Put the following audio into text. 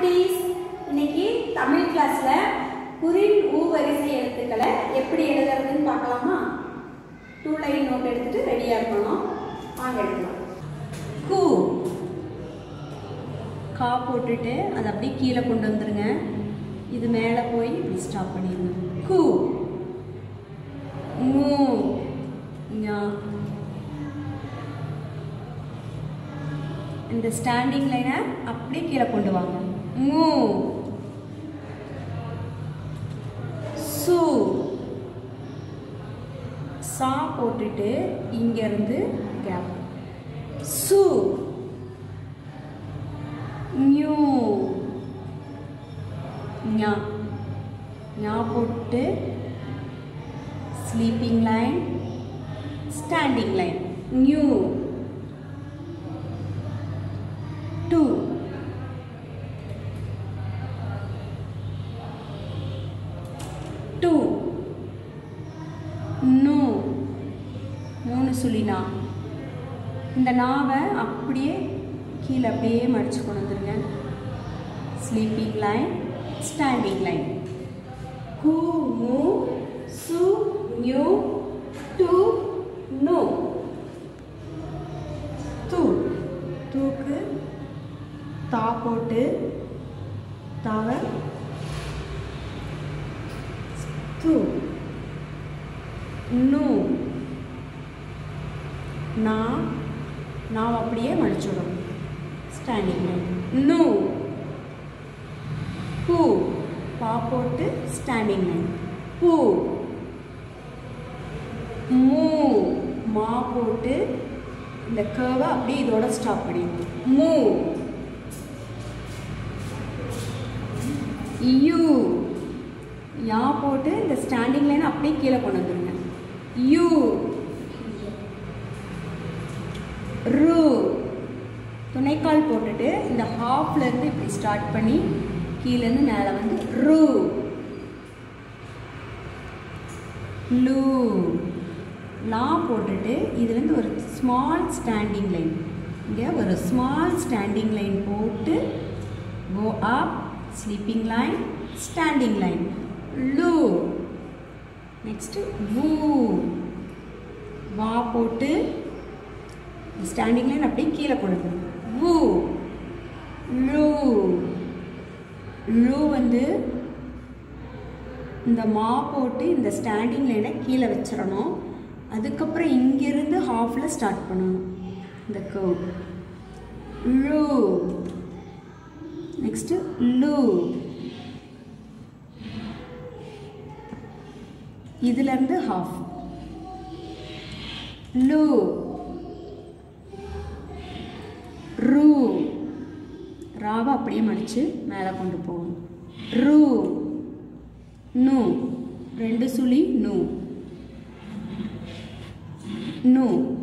குட்டீஸ் இன்னைக்கு தமிழ் கிளாஸ்ல குறில் ஊ வரிசை எழுத்துக்களை எப்படி எழுதுறதுன்னு பார்க்கலாமா டூ லைன் நோட் எடுத்துட்டு ரெடியா இருக்கணும் வாங்க எடுக்கலாம் கூ கா போட்டுட்டு அதை அப்படியே கீழே கொண்டு வந்துருங்க இது மேலே போய் இப்படி ஸ்டாப் பண்ணிடுங்க கூ மூ ஞா இந்த ஸ்டாண்டிங் லைனை அப்படியே கீழே கொண்டு வாங்க மூ சு சா போட்டுட்டு இங்கேருந்து கேப் சு நியூ ஞா ஞா போட்டு sleeping line standing line new two two no மூணு சுழினா இந்த நாவை அப்படியே கீழே அப்படியே மடிச்சு கொண்டு வந்துருங்க ஸ்லீப்பிங் லைன் ஸ்டாண்டிங் லைன் கு மு சு நியூ டு நோ தூ தூக்கு தா போட்டு தாவ தூ நூ நான் நான் அப்படியே மடிச்சுடும் ஸ்டாண்டிங் லைன் நூ பூ பா போட்டு ஸ்டாண்டிங் லைன் பூ மூ மா போட்டு இந்த கேர்வை அப்படியே இதோட ஸ்டாப் பண்ணிடுங்க மூ யூ யா போட்டு இந்த ஸ்டாண்டிங் லைன் அப்படியே கீழே கொண்டு வந்துருங்க யூ ரு துணைக்கால் போட்டுட்டு இந்த ஹாஃப்ல இருந்து இப்படி ஸ்டார்ட் பண்ணி கீழேருந்து மேலே வந்து ரு லூ லா போட்டுட்டு இதுலேருந்து ஒரு ஸ்மால் ஸ்டாண்டிங் லைன் இங்கே ஒரு ஸ்மால் ஸ்டாண்டிங் லைன் போட்டு go up sleeping line standing line லூ நெக்ஸ்ட்டு வூ வா போட்டு ஸ்டாண்டிங் லைன் அப்படியே கீழே கொடுங்க வூ லூ லூ வந்து இந்த மா போட்டு இந்த ஸ்டாண்டிங் லைனை கீழே வச்சிடணும் அதுக்கப்புறம் இங்கேருந்து ஹாஃபில் ஸ்டார்ட் பண்ணணும் இந்த கர்வ் லூ நெக்ஸ்ட்டு லூ இதுலேருந்து ஹாஃப் லூ ரூ ராவை அப்படியே மடித்து மேலே கொண்டு போகணும் ரூ நூ ரெண்டு சுழி நூ நூ